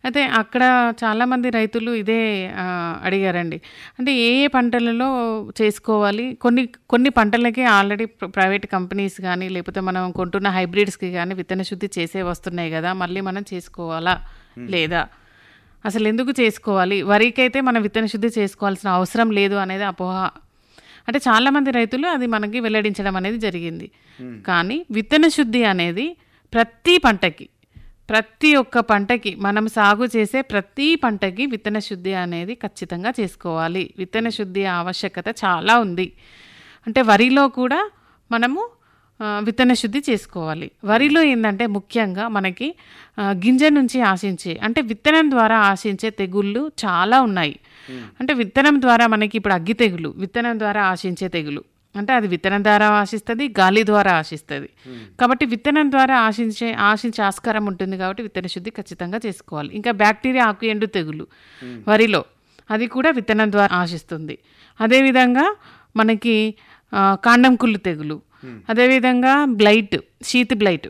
అయితే అక్కడ చాలామంది రైతులు ఇదే ఆహ్, అడిగారండి. అంటే ఏ ఏ పంటలలో చేసుకోవాలి? కొన్ని కొన్ని పంటలకి ఆల్రెడీ ప్ర ప్రైవేట్ కంపెనీస్ గానీ, లేపోతే మనం కొంటున్న హైబ్రిడ్స్‌కి గానీ విత్తన శుద్ధి చేసేవి వస్తున్నాయి గదా! మళ్ళీ మనం చేసుకోవాలా? లేదా? అసలెందుకు చేసుకోవాలి? వరికైతే మనం విత్తన శుద్ధి చేసుకోవాల్సిన అవసరం లేదు అనేది అపోహ. అంటే చాలామంది రైతులు అది మనకి వెల్లడించడం అనేది జరిగింది. కానీ విత్తన శుద్ధి అనేది ప్రతి పంటకి, ప్రతి ఒక్క పంటకి మనం సాగు చేసే ప్రతి పంటకి విత్తన శుద్ధి అనేది ఖచ్చితంగా చేసుకోవాలి. విత్తన శుద్ధి ఆవశ్యకత చాలా ఉంది. అంటే వరిలో కూడా మనము ఆహ్, విత్తన శుద్ధి చేసుకోవాలి. వరిలో ఏందంటే ముఖ్యంగా మనకి ఆహ్, గింజ నుంచి ఆశించే అంటే విత్తనం ద్వారా ఆశించే తెగుళ్ళు చాలా ఉన్నాయి. అంటే విత్తనం ద్వారా మనకి ఇప్పుడు అగ్గి తెగులు, విత్తనం ద్వారా ఆశించే తెగులు. అంటే అది విత్తనం ద్వారా ఆశిస్తది, గాలి ద్వారా ఆశిస్తది. కాబట్టి విత్తనం ద్వారా ఆశించే ఆశించే ఆస్కారం ఉంటుంది కాబట్టి విత్తన శుద్ధి ఖచ్చితంగా చేసుకోవాలి. ఇంకా బ్యాక్టీరియా ఆకు ఎండు తెగులు వరిలో అది కూడా విత్తనం ద్వారా ఆశిస్తుంది. అదేవిధంగా మనకి ఆహ్, కాండం కుళ్ళు తెగులు, అదేవిధంగా బ్లైట్, షీత్ బ్లైట్,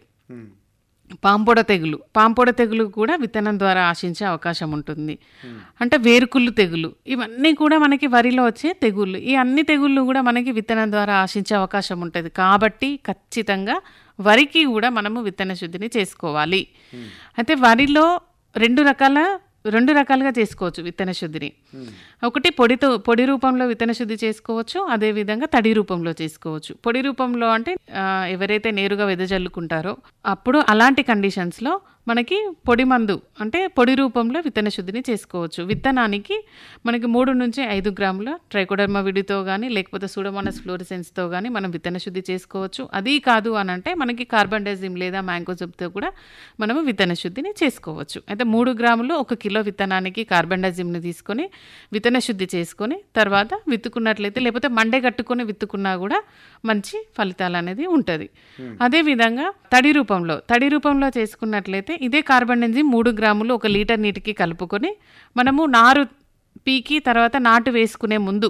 పాంపొడ తెగులు, పాంపొడ తెగులు కూడా విత్తనం ద్వారా ఆశించే అవకాశం ఉంటుంది. అంటే వేరుకుళ్ళు తెగులు ఇవన్నీ కూడా మనకి వరిలో వచ్చే తెగుళ్ళు. ఈ అన్ని తెగుళ్ళు కూడా మనకి విత్తనం ద్వారా ఆశించే అవకాశం ఉంటది. కాబట్టి ఖచ్చితంగా వరికి కూడా మనము విత్తన శుద్ధిని చేసుకోవాలి. అయితే వరిలో 2 రకాల 2 రకాలుగా చేసుకోవచ్చు విత్తన శుద్ధిని. ఒకటి పొడితో పొడి రూపంలో విత్తన శుద్ధి చేసుకోవచ్చు. అదేవిధంగా తడి రూపంలో చేసుకోవచ్చు. పొడి రూపంలో అంటే ఆహ్, ఎవరైతే నేరుగా వెదజల్లుకుంటారో అప్పుడు అలాంటి కండిషన్స్‌లో మనకి పొడి మందు అంటే పొడి రూపంలో విత్తన శుద్ధిని చేసుకోవచ్చు. విత్తనానికి మనకి 3-5 గ్రాముల ట్రైకోడర్మా విడితో గానీ, లేకపోతే సూడోమోనాస్ ఫ్లోరిసెన్స్‌తో గానీ మనం విత్తన శుద్ధి చేసుకోవచ్చు. అదీ కాదు అనంటే మనకి కార్బండజిమ్ లేదా మ్యాంకోజెబ్‌తో కూడా మనము విత్తన శుద్ధిని చేసుకోవచ్చు. అయితే 3 గ్రాములు 1 కిలో విత్తనానికి కార్బండజిమ్‌ని తీసుకొని విత్తన శుద్ధి చేసుకొని తర్వాత విత్తుకున్నట్లయితే లేకపోతే మండే కట్టుకొని విత్తుకున్నా కూడా మంచి ఫలితాలనేది ఉంటది. అదేవిధంగా తడి రూపంలో, తడి రూపంలో చేసుకున్నట్లయితే ఇదే కార్బండజిమ్ 3 గ్రాములు 1 లీటర్ నీటికి కలుపుకొని మనము నారు పీకి తర్వాత నాటు వేసుకునే ముందు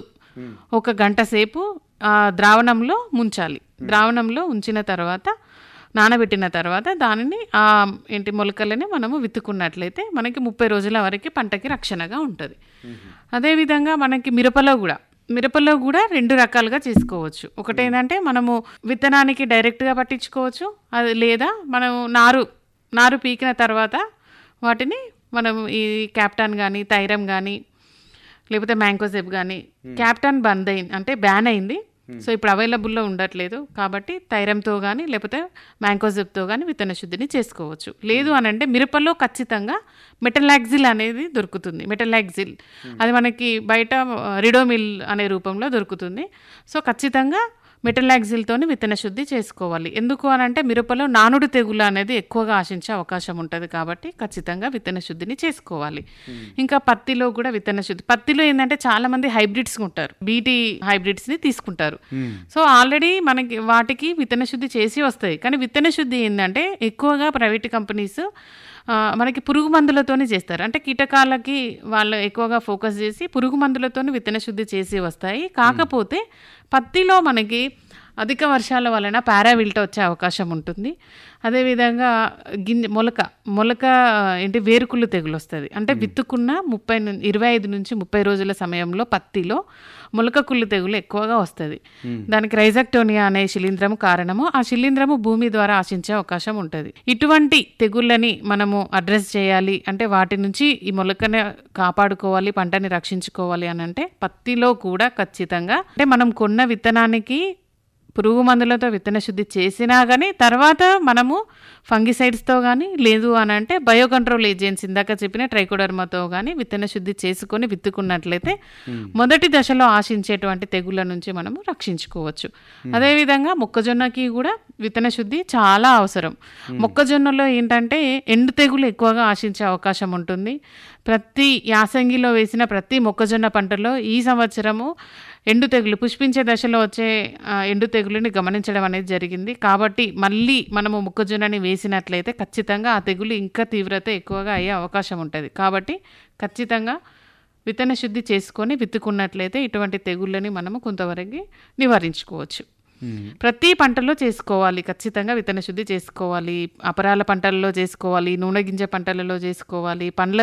ఒక గంట సేపు ఆ ద్రావణంలో ముంచాలి. ద్రావణంలో ఉంచిన తర్వాత నానబెట్టిన తర్వాత దానిని ఆహ్, ఏంటి మొలకలని మనము విత్తుకున్నట్లయితే మనకి 30 రోజుల వరకి పంటకి రక్షణగా ఉంటది. అదేవిధంగా మనకి మిరపలో గూడా, మిరపలో గూడా 2 రకాలుగా చేసుకోవచ్చు. ఒకటేందంటే మనము విత్తనానికి డైరెక్ట్‌గా పట్టించుకోవచ్చు. అది లేదా మనం నారు, నారు పీకిన తర్వాత వాటిని మనం ఈ క్యాప్టాన్ గానీ, థైరమ్ గానీ, లేకపోతే మ్యాంకోజెబ్ గానీ క్యాప్టాన్ బంద్ అయింది అంటే బ్యాన్ అయింది. సో, ఇప్పుడు అవైలబుల్‌లో ఉండట్లేదు. కాబట్టి థైరమ్‌తో గానీ, లేకపోతే మ్యాంకోజెబ్‌తో గానీ విత్తన శుద్ధిని చేసుకోవచ్చు. లేదు అనంటే మిరపలో ఖచ్చితంగా మెటలాక్సిల్ అనేది దొరుకుతుంది. మెటలాక్సిల్ అది మనకి బయట రిడోమిల్ అనే రూపంలో దొరుకుతుంది. సో, ఖచ్చితంగా మెటలాక్సిల్‌తోని విత్తన శుద్ధి చేసుకోవాలి. ఎందుకు అనంటే మిరపలో నానుడి తెగులు అనేది ఎక్కువగా ఆశించే అవకాశం ఉంటది కాబట్టి ఖచ్చితంగా విత్తన శుద్ధిని చేసుకోవాలి. ఇంకా పత్తిలో కూడా విత్తన శుద్ధి పత్తిలో ఏందంటే చాలామంది హైబ్రిడ్స్ ఉంటారు. బీటీ హైబ్రిడ్స్‌ని తీసుకుంటారు. సో, ఆల్రెడీ మనకి వాటికి విత్తన శుద్ధి చేసి వస్తాయి. కానీ విత్తన శుద్ధి ఏందంటే ఎక్కువగా ప్రైవేట్ కంపెనీస్ ఆహ్, మనకి పురుగు మందులతోని చేస్తారు. అంటే కీటకాలకి వాళ్ళు ఎక్కువగా ఫోకస్ చేసి పురుగు మందులతోని విత్తన శుద్ధి చేసి వస్తాయి. కాకపోతే పత్తిలో మనకి అధిక వర్షాల వలన పారావిల్ట్ వచ్చే అవకాశం ఉంటుంది. అదేవిధంగా గింజ మొలక, మొలక ఏంటి వేరుకుళ్ళు తెగులొస్తది. అంటే విత్తుకున్న 30 ను 25-30 రోజుల సమయంలో పత్తిలో మొలక కుళ్ళు తెగులు ఎక్కువగా వస్తది. దానికి రైజాక్టోనియా అనే శిలీంధ్రము కారణము. ఆ శిలీంధ్రము భూమి ద్వారా ఆశించే అవకాశం ఉంటది. ఇటువంటి తెగుళ్ళని మనము అడ్రెస్ చేయాలి అంటే వాటి నుంచి ఈ మొలకని కాపాడుకోవాలి, పంటని రక్షించుకోవాలి అనంటే పత్తిలో కూడా ఖచ్చితంగా అంటే మనం కొన్న విత్తనానికి పురుగు మందులతో విత్తన శుద్ధి చేసినా గానీ తర్వాత మనము ఫంగిసైడ్స్‌తో గానీ, లేదు అనంటే బయో కంట్రోల్ ఏజెంట్స్ ఇందాక చెప్పిన ట్రైకోడర్మాతో గానీ విత్తన శుద్ధి చేసుకొని విత్తుకున్నట్లయితే మొదటి దశలో ఆశించేటువంటి తెగుళ్ళ నుంచి మనము రక్షించుకోవచ్చు. అదేవిధంగా మొక్కజొన్నకి కూడా విత్తన శుద్ధి చాలా అవసరం. మొక్కజొన్నలో ఏంటంటే ఎండు తెగులు ఎక్కువగా ఆశించే అవకాశం ఉంటుంది. ప్రతి యాసంగిలో వేసిన ప్రతి మొక్కజొన్న పంటలో ఈ సంవత్సరము ఎండు తెగులు పుష్పించే దశలో వచ్చే ఆహ్, ఎండు తెగులుని గమనించడం అనేది జరిగింది. కాబట్టి మళ్ళీ మనము మొక్కజొన్నని వేసినట్లయితే ఖచ్చితంగా ఆ తెగులు ఇంకా తీవ్రత ఎక్కువగా అయ్యే అవకాశం ఉంటది. కాబట్టి ఖచ్చితంగా విత్తన శుద్ధి చేసుకొని విత్తుకున్నట్లయితే ఇటువంటి తెగుళ్ళని మనము కొంతవరకి నివారించుకోవచ్చు. ప్రతి పంటలో చేసుకోవాలి. ఖచ్చితంగా విత్తన శుద్ధి చేసుకోవాలి. అపరాల పంటలలో చేసుకోవాలి. నూనె గింజ పంటలలో చేసుకోవాలి. పండ్ల